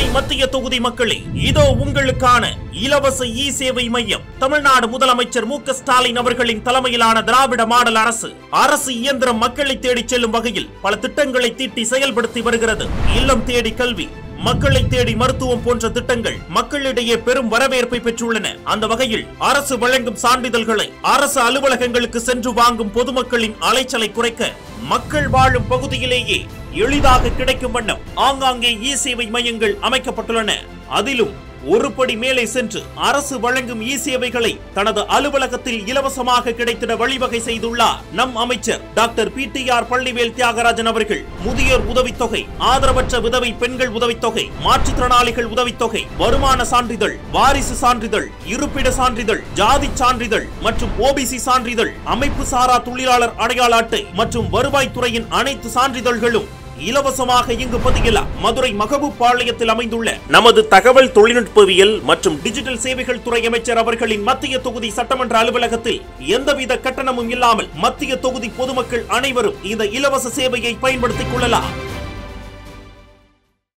மதுரை மத்திய தொகுதி மக்களே இதோ உங்களுக்கான இலவச இ சேவை மையம் தமிழ்நாடு முதலமைச்சர் மு க ஸ்டாலின் அவர்களின் தலைமையிலான திராவிட மாடல் அரசு அரசு இயந்திரம் மக்களை தேடி செல்லும் வகையில் பல திட்டங்களை தீட்டி செயல்படுத்தி வருகிறது இல்லம் தேடி கல்வி மக்களை தேடி மருத்துவம் போன்ற திட்டங்கள் மக்களிடையே பெரும் வரவேற்பை பெற்றுள்ளன அந்த வகையில் அரசு வழங்கும் சான்றிதழ்களை அரசு அலுவலகங்களுக்கு சென்று வாங்கும் பொதுமக்களின் அலைச்சலை குறைக்க மக்கள் வாழும் பகுதியிலேயே எளிதாக கிடைக்கும் வண்ணம் ஆங்காங்கே இ சேவை மையங்கள் அமைக்கப்பட்டுள்ளன அதிலும் ஒரு படி மேலே சென்று அரசு வழங்கும் இ சேவைகளை தனது அலுவலகத்தில் இலவசமாக கிடைத்திட வழிவகை செய்துள்ளார் நம் அமைச்சர் doctor P T R Palanivel Thiagarajan அவர்கள் முதியோர் உதவித்தொகை ஆதரவற்ற விதவை பெண்கள் உதவித்தொகை மாற்றுத்திறனாளிகள் உதவித்தொகை வருமான சான்றிதழ் வாரிசு சான்றிதழ் இருப்பிட சான்றிதழ் ஜாதி சான்றிதழ் மற்றும் ஓபிசி சான்றிதழ் அமைப்பு சாரா தொழிலாளர் அடையாள அட்டை மற்றும் வருவாய்த்துறையின் அனைத்து சான்றிதழ்களும் இலவசமாக இங்கு பதியலாம் மதுரை மகபூபாளையத்தில் அமைந்துள்ள நமது தகவல் தொழில்நுட்பவியல் மற்றும் டிஜிட்டல் சேவைகள் துறை அமைச்சர் அவர்களின் மத்திய தொகுதி சட்டமன்ற அலுவலகத்தில் எந்தவித கட்டணமும் இல்லாமல் மத்திய தொகுதி பொதுமக்கள் அனைவரும் இந்த இலவச சேவையை பயன்படுத்திக் கொள்ளலாம்